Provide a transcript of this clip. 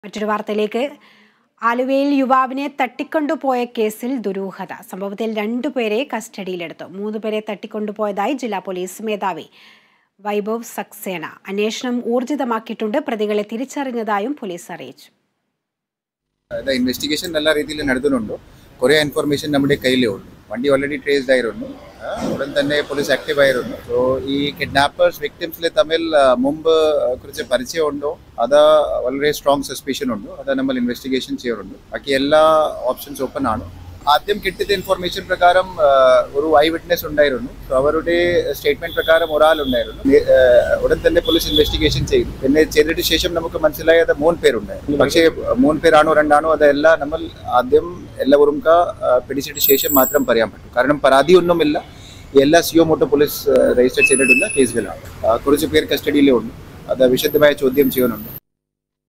മറ്റൊരു വാർത്തയിലേക്ക് ആലുവയിൽ യുവാവിനെ തട്ടിക്കൊണ്ടുപോയ കേസിൽ ദുരൂഹത സംഭവത്തിൽ രണ്ടുപേരെ കസ്റ്റഡിയിലെടുത്തു മൂന്ന് പേരെ തട്ടിക്കൊണ്ടുപോയതായി ജില്ലാ പോലീസ് മേധാവി വൈഭവ് സക്സേന അന്വേഷണം ഊർജിതമാക്കിയിട്ടുണ്ട് പ്രതികളെ തിരിച്ചറിഞ്ഞതായും പോലീസ് അറിയിച്ചു ഇൻവെസ്റ്റിഗേഷൻ നല്ല രീതിയിൽ നടത്തുന്നുണ്ട് കുറേ ഇൻഫർമേഷൻ നമ്മുടെ കയ്യിലേ ഉള്ളൂ വണ്ടി ഓൾറെഡി ട്രേസ്ഡ് ആയിരുന്നു ആ, ഉടൻ തന്നെ പോലീസ് ആക്റ്റീവ് ആയിരുന്നു സോ ഈ കിഡ്നാപ്പേഴ്സ് വിക്ടിംസിൽ തമ്മിൽ ആ, മുമ്പ് കുറച്ച് പരിചയമുണ്ടോ അത് വളരെ സ്ട്രോങ് സസ്പീഷൻ ഉണ്ട് അത് നമ്മൾ ഇൻവെസ്റ്റിഗേഷൻ ചെയ്യാറുണ്ട് ബാക്കി എല്ലാ ഓപ്ഷൻസ് ഓപ്പൺ ആണ് ആദ്യം കിട്ടിയ ഇൻഫർമേഷൻ പ്രകാരം ആ, ഒരു ഐ വിറ്റ്നസ് ഉണ്ടായിരുന്നു സോ അവരുടെ സ്റ്റേറ്റ്മെന്റ് പ്രകാരം ഒരാളുണ്ടായിരുന്നു നേ- ആ, ഉടൻ തന്നെ പോലീസ് ഇൻവെസ്റ്റിഗേഷൻ ചെയ്തു പിന്നെ ചെയ്തിട്ട് ശേഷം നമുക്ക് മനസ്സിലായത് മൂന്ന് പേരുണ്ടായിരുന്നു പക്ഷേ മൂന്ന് പേരാണോ രണ്ടാണോ അതെല്ലാം നമ്മൾ ആദ്യം എല്ലാവരും കാ ആ, പിടിച്ചിട്ട് ശേഷം മാത്രം പറയാൻ പറ്റും കാരണം പരാതിയൊന്നുമില്ല എല്ലാ സിഒ മോട്ടോ പോലീസ് രജിസ്റ്റർ ചെയ്തിട്ടുള്ള കേസുകളാണ് ആ, കുറച്ച് പേർ കസ്റ്റഡിയിലേ ഉണ്ട് അത് വിശദമായ ചോദ്യം ചെയ്യാനുണ്ട്